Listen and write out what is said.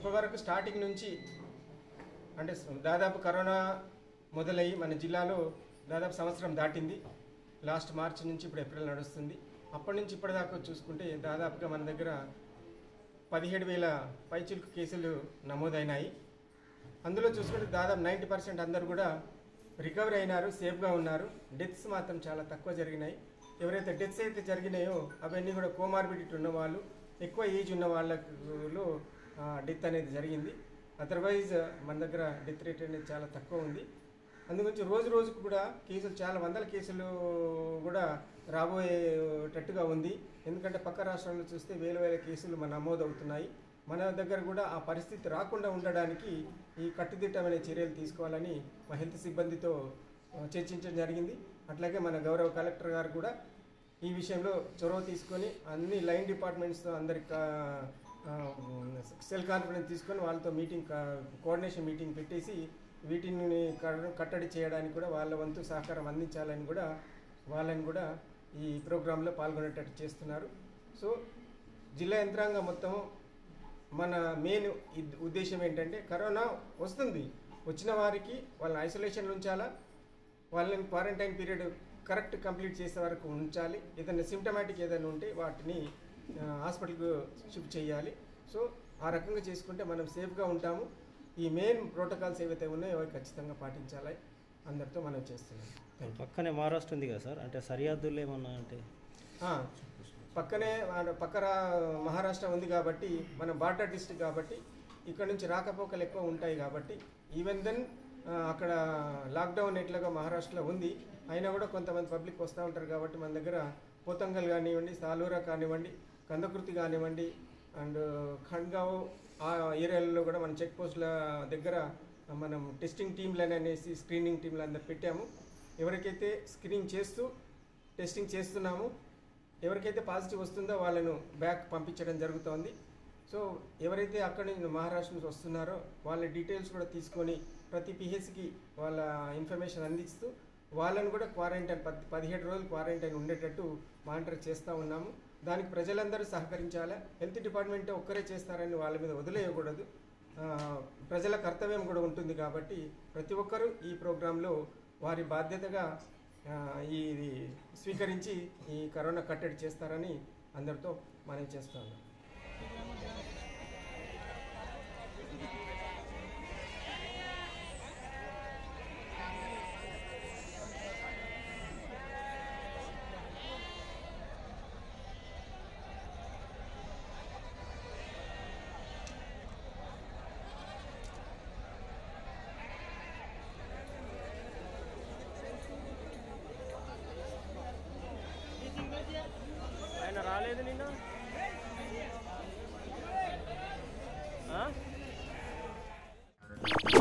ఇప్పటివరకు స్టార్టింగ్ నుంచి అంటే దాదాపు కరోనా మొదలయ్యి మన జిల్లాలో దాదాపు సంవత్సరం దాటింది లాస్ట్ మార్చి నుంచి ఇప్పుడు ఏప్రిల్ నడుస్తుంది అప్పటి నుంచి ఇప్పటిదాకా చూసుకుంటే దాదాపుగా మన దగ్గర పదిహేడు వేల పైచిలుకు కేసులు నమోదైనాయి అందులో చూసుకుంటే దాదాపు నైంటీ పర్సెంట్ అందరు కూడా రికవరీ అయినారు సేఫ్గా ఉన్నారు డెత్స్ మాత్రం చాలా తక్కువ జరిగినాయి ఎవరైతే డెత్స్ అయితే జరిగినాయో అవన్నీ కూడా కోమార్బిడిటీ ఉన్న వాళ్ళు ఎక్కువ ఏజ్ ఉన్న వాళ్ళలో డెత్ అనేది జరిగింది అదర్వైజ్ మన దగ్గర డెత్ రేట్ అనేది చాలా తక్కువ ఉంది అందుగురించి రోజు రోజుకు కూడా కేసులు చాలా వందల కేసులు కూడా రాబోయేటట్టుగా ఉంది ఎందుకంటే పక్క రాష్ట్రాల్లో చూస్తే వేల వేల కేసులు మన నమోదవుతున్నాయి మన దగ్గర కూడా ఆ పరిస్థితి రాకుండా ఉండడానికి ఈ కట్టుదిట్టమైన చర్యలు తీసుకోవాలని మా హెల్త్ సిబ్బందితో ఆ, చర్చించడం జరిగింది అట్లాగే మన గౌరవ కలెక్టర్ గారు కూడా ఈ విషయంలో చొరవ తీసుకొని అన్ని లైన్ డిపార్ట్మెంట్స్తో అందరి సెల్ కాన్ఫరెన్స్ తీసుకొని వాళ్ళతో మీటింగ్ కోఆర్డినేషన్ మీటింగ్ పెట్టేసి వీటిని క- కట్టడి చేయడానికి కూడా వాళ్ళ వంతు సహకారం అందించాలని కూడా వాళ్ళని కూడా ఈ ప్రోగ్రాంలో పాల్గొనేటట్టు చేస్తున్నారు సో జిల్లా యంత్రాంగం మొత్తము మన మెయిన్ ఇద్- ఉద్దేశం ఏంటంటే కరోనా వస్తుంది వచ్చిన వారికి వాళ్ళని ఐసోలేషన్లో ఉంచాలా వాళ్ళని క్వారంటైన్ పీరియడ్ కరెక్ట్ కంప్లీట్ చేసే వరకు ఉంచాలి ఏదైనా సిమ్టమాటిక్ ఏదైనా ఉంటే వాటిని ఆ, హాస్పిటల్కు షిఫ్ట్ చేయాలి సో ఆ రకంగా చేసుకుంటే మనం సేఫ్గా ఉంటాము ఈ మెయిన్ ప్రోటోకాల్స్ ఏవైతే ఉన్నాయో అవి ఖచ్చితంగా పాటించాలి అందరితో మనం చేస్తున్నాం థ్యాంక్ యూ పక్కనే మహారాష్ట్ర ఉంది కదా సార్ అంటే సరిహద్దులు ఏమన్నా అంటే ఆ, పక్కనే మన పక్క రా- మహారాష్ట్ర ఉంది కాబట్టి మన బార్డర్ డిస్ట్రిక్ట్ కాబట్టి ఇక్కడ నుంచి రాకపోకలు ఎక్కువ ఉంటాయి కాబట్టి ఈవెన్ దెన్ అక్కడ లాక్డౌన్ ఎట్లాగా మహారాష్ట్రలో ఉంది అయినా కూడా కొంతమంది పబ్లిక్ వస్తూ ఉంటారు కాబట్టి మన దగ్గర పోతంగల్ కానివ్వండి సాలూరా కానివ్వండి కందకృతి కానివ్వండి అండ్ ఖండ్గావ్ ఆ ఏరియాలలో కూడా మన చెక్ పోస్టుల దగ్గర మనం టెస్టింగ్ టీంలని అనేసి స్క్రీనింగ్ టీంలు అందరు పెట్టాము ఎవరికైతే స్క్రీనింగ్ చేస్తూ టెస్టింగ్ చేస్తున్నాము ఎవరికైతే పాజిటివ్ వస్తుందో వాళ్ళను బ్యాక్ పంపించడం జరుగుతోంది సో ఎవరైతే అక్కడి నుంచి మహారాష్ట్ర నుంచి వస్తున్నారో వాళ్ళ డీటెయిల్స్ కూడా తీసుకొని ప్రతి పిహెచ్కి వాళ్ళ ఇన్ఫర్మేషన్ అందిస్తూ వాళ్ళను కూడా క్వారంటైన్ పద్ పదిహేడు రోజులు క్వారంటైన్ ఉండేటట్టు మానిటర్ చేస్తూ ఉన్నాము దానికి ప్రజలందరూ సహకరించాలి హెల్త్ డిపార్ట్మెంట్ ఒక్కరే చేస్తారని వాళ్ళ మీద వదిలేయకూడదు ఆ, ప్రజల కర్తవ్యం కూడా ఉంటుంది కాబట్టి ప్రతి ఒక్కరూ ఈ ప్రోగ్రాంలో వారి బాధ్యతగా ఆ, ఈ ఇది స్వీకరించి ఈ కరోనా కట్టడి చేస్తారని అందరితో మనం చేస్తాను ఆయన రాలేదు నిన్న ఆ?